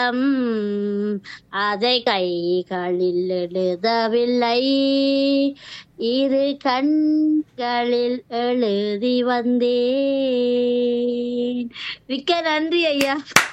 பாடம் அதை கைகளில் எழுதவில்லை இரு கண்களில் எழுதி வந்தேன் மிக்க நன்றி ஐயா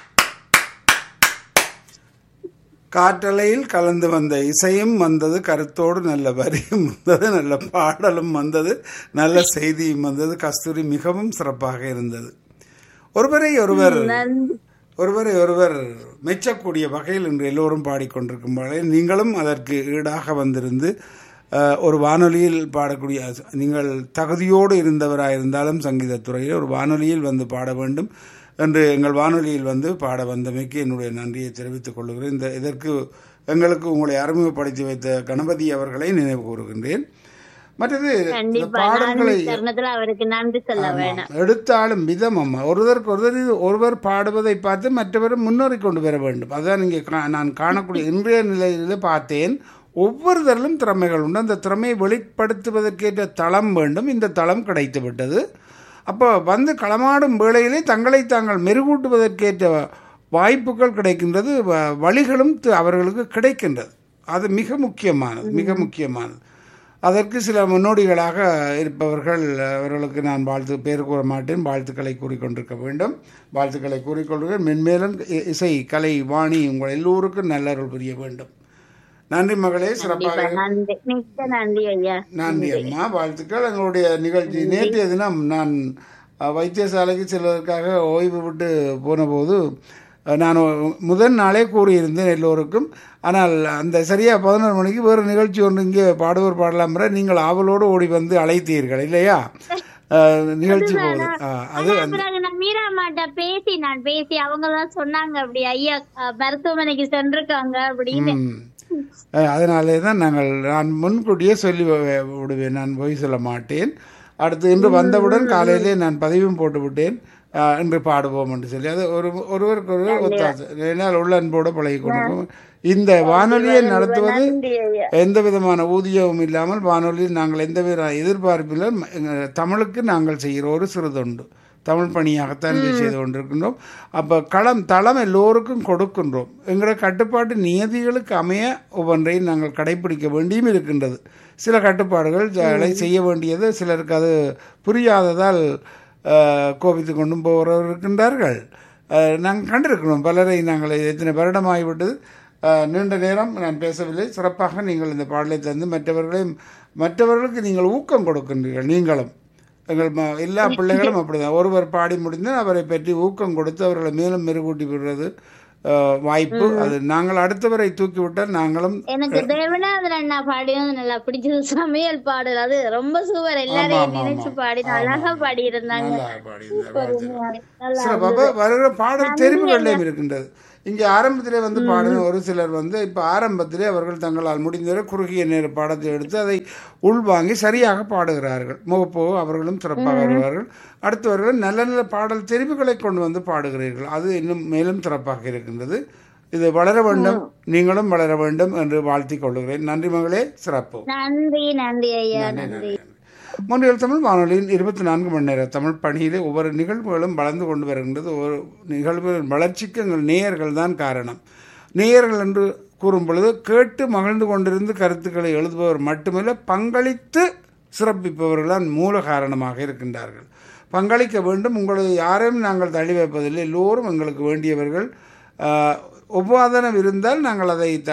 காற்றலையில் கலந்து வந்த இசையும் வந்தது கருத்தோடு நல்ல வரியும் வந்தது நல்ல பாடலும் வந்தது நல்ல செய்தியும் வந்தது கஸ்தூரி மிகவும் சிறப்பாக இருந்தது ஒருவரை ஒருவர் நன்றி ஒருவரை ஒருவர் மெச்சக்கூடிய வகையில் இன்று எல்லோரும் பாடிக்கொண்டிருக்கும் வகையில் நீங்களும் அதற்கு ஈடாக வந்திருந்து அஹ், ஒரு வானொலியில் பாடக்கூடிய நீங்கள் தகுதியோடு இருந்தவராக இருந்தாலும் சங்கீதத் துறையில் ஒரு வானொலியில் வந்து பாட வேண்டும் என்று எங்கள் வானொலியில் வந்து பாட வந்தமைக்கு என்னுடைய நன்றியை தெரிவித்துக் கொள்கிறேன் இந்த இதற்கு எங்களுக்கு உங்களை அறிமுகப்படுத்தி வைத்த கணபதி அவர்களை நினைவு கூறுகின்றேன் மற்றது இந்த கண்டிப்பா நான் பாடல்களை இந்த தருணத்துல அவருக்கு நன்றி சொல்ல வேணாம் எடுத்தாலும் விதம் அம்மா ஒருவருக்கு ஒருவர் ஒருவர் பாடுவதை பார்த்து மற்றவர் முன்னேறி கொண்டு வர வேண்டும் அதான் இங்கே கா- நான் காணக்கூடிய இன்றைய நிலையில பார்த்தேன் ஒவ்வொருத்தரிலும் திறமைகள் உண்டு அந்த திறமையை வெளிப்படுத்துவதற்கேற்ற தளம் வேண்டும் இந்த தளம் கிடைத்து விட்டது அப்போ வந்து களமாடும் வேளையிலே தங்களை தாங்கள் மெருகூட்டுவதற்கேற்ற வாய்ப்புகள் கிடைக்கின்றது வ- வழிகளும் த- அவர்களுக்கு கிடைக்கின்றது அது மிக முக்கியமானது மிக முக்கியமானது அதற்கு சில முன்னோடிகளாக இருப்பவர்கள் அவர்களுக்கு நான் வாழ்த்து பேர் கூற மாட்டேன் வாழ்த்துக்களை கூறிக்கொண்டிருக்க வேண்டும் வாழ்த்துக்களை கூறிக்கொள்கிறேன் மென்மேலும் இ- இசை கலை வாணி உங்கள் எல்லோருக்கும் நல்லருள் புரிய வேண்டும் நன்றி மகளே சிறப்பாக நன்றி மிக்க நன்றி ஐயா நன்றி அம்மா வாழ்த்துக்கள் எங்களுடைய நிகழ்ச்சி நேற்றைய தினம் நான் அஹ், வைத்தியசாலைக்கு செல்வதற்காக ஓய்வு விட்டு போனபோது அஹ், நான் ஒ- முதல் நாளே கூறியிருந்தேன் எல்லோருக்கும் ஆனால் அந்த சரியாக பதினோரு மணிக்கு வேறு நிகழ்ச்சி ஒன்று இங்கே பாடுவோர் பாடலாம் என்ற நீங்கள் ஆவலோடு ஓடி வந்து அழைத்தீர்கள் இல்லையா அஹ், நிகழ்ச்சி போகுது அஹ், அது ஆனா பிறகு நான் மீரா அம்மாட்ட பேசி நான் பேசி அவங்க தான் சொன்னாங்க அப்படி ஐயா அஹ், மருத்துவமனைக்கு சென்றிருக்காங்க அப்படின்னு ம். அஹ், அதனாலே தான் நாங்கள் நான் முன்கூட்டியே சொல்லி வி- விடுவேன் நான் போய் சொல்ல மாட்டேன் அடுத்து இன்று வந்தவுடன் காலையிலே நான் பதிவும் போட்டு விட்டேன் அஹ், இன்று பாடுவோம் என்று சொல்லி அது ஒரு ஒருவருக்கு ஒருவர் ஒத்தாசை என்னால் உள்ள அன்போடு பழகி கொண்டிருக்கோம் இந்த வானொலியை நடத்துவது நன்றி ஐயா எந்த விதமான ஊதியமும் இல்லாமல் வானொலியில் நாங்கள் எந்த வித எதிர்பார்ப்பில் தமிழுக்கு நாங்கள் செய்கிற ஒரு சிறுதொண்டு தமிழ் பணியாகத்தான் இதை செய்து கொண்டிருக்கின்றோம் அப்போ களம் தளம் எல்லோருக்கும் கொடுக்கின்றோம் எங்களோட கட்டுப்பாட்டு நியதிகளுக்கு அமைய ஒவ்வொன்றையும் நாங்கள் கடைபிடிக்க வேண்டியும் இருக்கின்றது சில கட்டுப்பாடுகள் களை செய்ய வேண்டியது சிலருக்கு அது புரியாததால் அஹ், கோபித்து கொண்டும் போகிறவர் இருக்கின்றார்கள் அஹ், நாங்கள் கண்டிருக்கிறோம் பலரை நாங்கள் எத்தனை வருடமாகிவிட்டது அஹ், நீண்ட நேரம் நான் பேசவில்லை சிறப்பாக நீங்கள் இந்த பாடலை தந்து மற்றவர்களையும் மற்றவர்களுக்கு நீங்கள் ஊக்கம் கொடுக்கின்றீர்கள் நீங்களும் எங்கள் ம- எல்லா பிள்ளைகளும் அப்படிதான் ஒருவர் பாடி முடிந்து அவரை பற்றி ஊக்கம் கொடுத்து அவர்களை மேலும் மெருகூட்டி விடுறது அஹ், வாய்ப்பு அது நாங்கள் அடுத்தவரை தூக்கிவிட்டால் நாங்களும் எனக்கு தேவனாதர் அண்ணா பாடியும் நல்லா பிடிச்சது சமையல் பாடல் அது ரொம்ப சூப்பர் எல்லாரையும் நினைச்சு பாடி அழகா பாடி இருந்தாங்க நல்லா பாடியிருந்தார் வாழ்த்துக்கள். நல்லா சில பாபா வருகிற பாடல் தெரிவுகளிலும் இருக்கின்றது இங்கே ஆரம்பத்திலே வந்து பாடின ஒரு சிலர் வந்து இப்போ ஆரம்பத்திலே அவர்கள் தங்களால் முடிந்தவரை குறுகிய நேர பாடத்தை எடுத்து அதை உள்வாங்கி சரியாக பாடுகிறார்கள் முகப்போ அவர்களும் சிறப்பாக வருவார்கள் அடுத்தவர்கள் நல்ல நல்ல பாடல் தெரிவுகளை கொண்டு வந்து பாடுகிறீர்கள் அது இன்னும் மேலும் சிறப்பாக இருக்கின்றது இது வளர வேண்டும் நீங்களும் வளர வேண்டும் என்று வாழ்த்திக் கொள்கிறேன் நன்றி மகளே சிறப்பு நன்றி நன்றி ஐயா நன்றி மொழியல் தமிழ் வானொலியின் இருபத்தி நான்கு மணி நேர தமிழ் பணியிலே ஒவ்வொரு நிகழ்வுகளும் வளர்ந்து கொண்டு வருகின்றது ஒரு நிகழ்வுகளின் வளர்ச்சிக்கு எங்கள் நேயர்கள் தான் காரணம் நேயர்கள் என்று கூறும் பொழுது கேட்டு மகிழ்ந்து கொண்டிருந்து கருத்துக்களை எழுதுபவர் மட்டுமல்ல பங்களித்து சிறப்பிப்பவர்கள் தான் மூல காரணமாக இருக்கின்றார்கள் பங்களிக்க வேண்டும் உங்களை யாரையும் நாங்கள் தள்ளி வைப்பதில்லை எல்லோரும் எங்களுக்கு வேண்டியவர்கள் ஆஹ், ஒவ்வாதனம் இருந்தால் நாங்கள் அதை த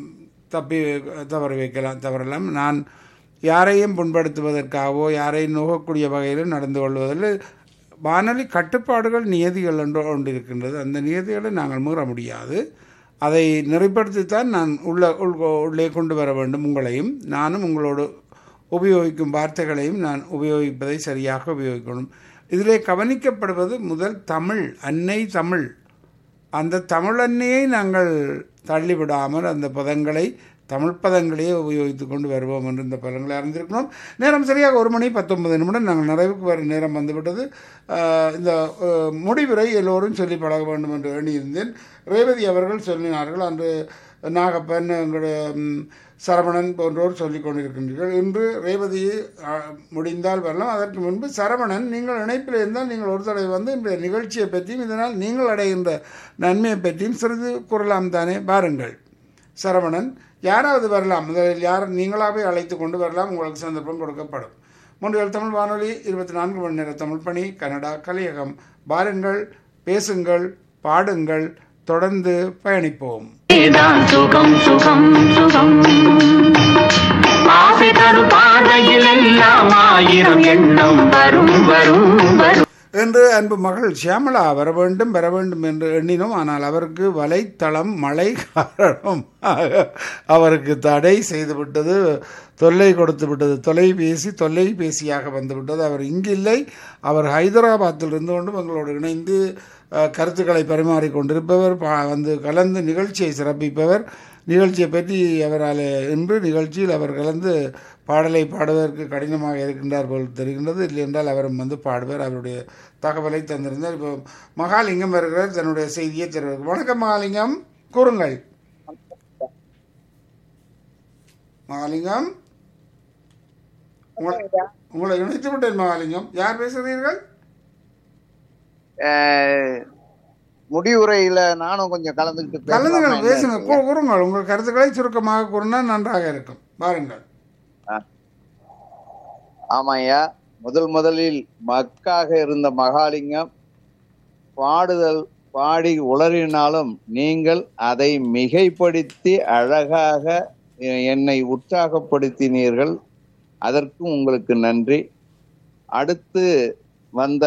தப்பி தவறு வைக்கலாம் தவறலாம் நான் யாரையும் புண்படுத்துவதற்காகவோ யாரையும் நோகக்கூடிய வகையில் நடந்து கொள்வதில் வானொலி கட்டுப்பாடுகள் நியதிகள் என்று ஒன்று இருக்கின்றது அந்த நியதிகளை நாங்கள் மீற முடியாது அதை நெறிப்படுத்தித்தான் நான் உள்ள உள் உள்ளே கொண்டு வர வேண்டும் உங்களையும் நானும் உங்களோடு உபயோகிக்கும் வார்த்தைகளையும் நான் உபயோகிப்பதை சரியாக உபயோகிக்கணும் இதிலே கவனிக்கப்படுவது முதல் தமிழ் அன்னை தமிழ் அந்த தமிழ் அன்னையை நாங்கள் தள்ளிவிடாமல் அந்த பதங்களை தமிழ் பதங்களையே உபயோகித்துக் கொண்டு வருவோம் என்று இந்த பலன்களை அறிந்திருக்கிறோம் நேரம் சரியாக ஒரு மணி பத்தொன்பது நிமிடம் நாங்கள் நிறைவுக்கு வரும் நேரம் வந்துவிட்டது ஆஹ் இந்த ஆஹ், முடிவுரை எல்லோரும் சொல்லி பழக வேண்டும் என்று எண்ணியிருந்தேன் ரேவதி அவர்கள் சொல்லினார்கள் அன்று நாகப்பன் எங்களுடைய ம், சரவணன் போன்றோர் சொல்லிக் கொண்டிருக்கின்றீர்கள் இன்று ரேவதி ஆ, முடிந்தால் வரலாம் அதற்கு முன்பு சரவணன் நீங்கள் இணைப்பில் இருந்தால் நீங்கள் ஒரு தடவை வந்து இந்த நிகழ்ச்சியை பற்றியும் இதனால் நீங்கள் அடைகின்ற நன்மையை பற்றியும் சிறிது கூறலாம் தானே பாருங்கள் சரவணன் யாராவது வரலாம் முதலில் யார் நீங்களாகவே அழைத்து கொண்டு வரலாம் உங்களுக்கு சந்தர்ப்பம் கொடுக்கப்படும் மூன்றில் தமிழ் வானொலி இருபத்தி நான்கு மணி நேர தமிழ் பணி கனடா கலியகம் பாருங்கள் பேசுங்கள் பாடுங்கள் தொடர்ந்து பயணிப்போம் தான் சுகம் சுகம் சுகம் ஆசை தரும் பாதையில் எல்லாம் ஆயிரம் எண்ணம் வரும் வரும் வரும் என்று அன்பு மகள் ஷியாமளா வர வேண்டும் வர வேண்டும் என்று எண்ணினோம் ஆனால் அவருக்கு வலைத்தளம் மழை காரணம் அவருக்கு தடை செய்துவிட்டது தொல்லை கொடுத்து விட்டது தொலைபேசி தொல்லைபேசியாக வந்துவிட்டது அவர் இங்கில்லை அவர் ஹைதராபாத்தில் இருந்து கொண்டும் எங்களோடு இணைந்து அஹ், கருத்துக்களை பரிமாறிக் கொண்டிருப்பவர் பா- வந்து கலந்து நிகழ்ச்சியை சிறப்பிப்பவர் நிகழ்ச்சியை பற்றி அவரால் இன்று நிகழ்ச்சியில் அவர் கலந்து பாடலை பாடுவதற்கு கடினமாக இருக்கின்றார் போல் தெரிகின்றது இல்லை என்றால் அவரும் வந்து பாடுவார் அவருடைய தகவலை தந்திருந்தார் இப்போ மகாலிங்கம் வருகிறார் தன்னுடைய செய்தியை தருவார் வணக்கம் மகாலிங்கம் கூறுங்கள் மகாலிங்கம் உங்களை உங்களை இணைத்து விட்டேன் மகாலிங்கம் யார் பேசுகிறீர்கள் அஹ், முடிவுரையில நானும் கொஞ்சம் கலந்துக்கிட்டு கலந்துங்கள் பேசலாமா பேசுங்க என்ன? கூ- கூறுங்கள் உங்கள் கருத்துக்களை சுருக்கமாக கூறினால் நன்றாக இருக்கும் பாருங்கள் ஆமாய்யா முதல் முதலில் மக்காக இருந்த மகாலிங்கம் பாடுதல் பாடி உளறினாலும் நீங்கள் அதை மிகைப்படுத்தி அழகாக எ- என்னை உற்சாகப்படுத்தினீர்கள் அதற்கும் உங்களுக்கு நன்றி அடுத்து வந்த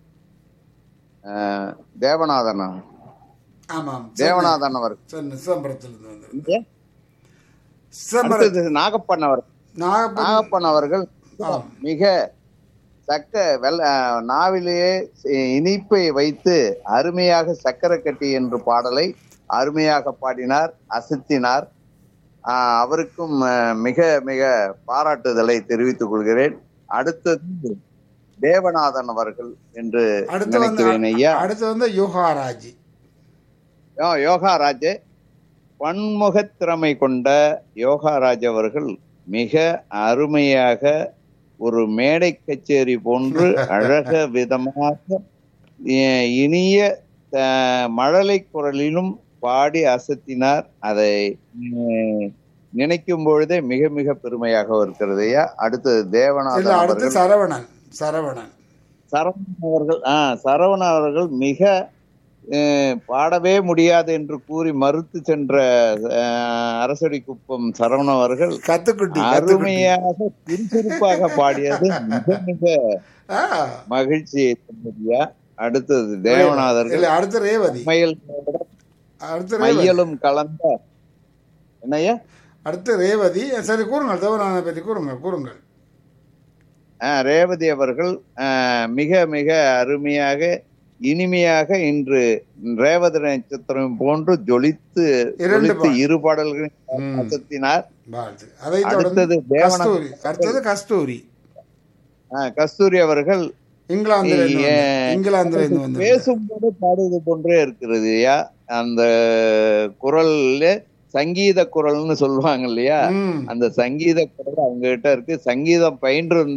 அஹ், தேவநாதன் ஆமாம் தேவநாதன் அவர் சென்னை சிதம்பரத்திலிருந்து வந்திருந்தேன் சிதம்பரம் அடுத்தது நாகப்பன் அவர் நாகப்பன் நாகப்பன் அவர்கள் ஆம். மிக சக்க வெள்ள நாவிலேயே இனிப்பை வைத்து அருமையாக சக்கரை கட்டி என்று பாடலை அருமையாக பாடினார் அசத்தினார் ஆஹ் அவருக்கும் அஹ், மிக மிக பாராட்டுதலை தெரிவித்துக் கொள்கிறேன் அடுத்தது தேவநாதன் அவர்கள் என்று அடுத்து வந்து நினைக்கிறேன் ஐயா அடுத்து வந்து யோகாராஜி யோ- யோகாராஜ் பன்முகத் திறமை கொண்ட யோகாராஜ் அவர்கள் மிக அருமையாக ஒரு மேடை கச்சேரி போன்று அழக விதமாக இ- இனிய அஹ், மழலை குரலிலும் பாடி அசத்தினார் அதை உம், நினைக்கும் பொழுதே மிக மிக பெருமையாக இருக்கிறது ஐயா அடுத்தது இல்ல தேவநாதன் அடுத்து அவர்கள் சரவணன் சரவணன் சரவணன் அவர்கள் ஆ சரவணன் அவர்கள் மிக அஹ், பாடவே முடியாது என்று கூறி மறுத்து சென்ற அஹ், அரசடி குப்பம் சரவணன் அவர்கள் கத்துக்குட்டி கத்துக்குட்டி அருமையாக சுறுசுறுப்பாக பாடியது மிக மிக ஆ, மகிழ்ச்சியை தந்ததுயா அடுத்தது தேவநாதர்கள் இல்ல அடுத்து ரேவதி மையல் அடுத்து ரேவதி மையலும் கலந்த என்னய்யா அடுத்து ரேவதி சரி கூறுங்கள் தேவநாதனை பற்றி கூறுங்கள் கூறுங்கள் ஆ, ரேவதி அவர்கள் ஆ, மிக மிக அருமையாக இனிமையாக இன்று ரேவதி நட்சத்திரம் போன்று ஜொலித்து இரண்டு ஜொலித்து பா- இரு பாடல்களின் ம். அசத்தினார் வாழ்த்து அதை தொடர்ந்து அடுத்தது தேவநாத கஸ்தூரி அடுத்தது கஸ்தூரி ஆ, கஸ்தூரி அவர்கள் இங்கிலாந்துல இருந்து ஏ- வந்தார். இங்கிலாந்துல இருந்து வந்து பேசும்போது பாடுவது போன்றே இருக்கிறது ஐயா அந்த குரல்ல சங்கீத குரல்னு சொல்லுவாங்க இல்லையா ம் அந்த சங்கீத குரல் அவங்க கிட்ட இருக்கு சங்கீதம் பயின்று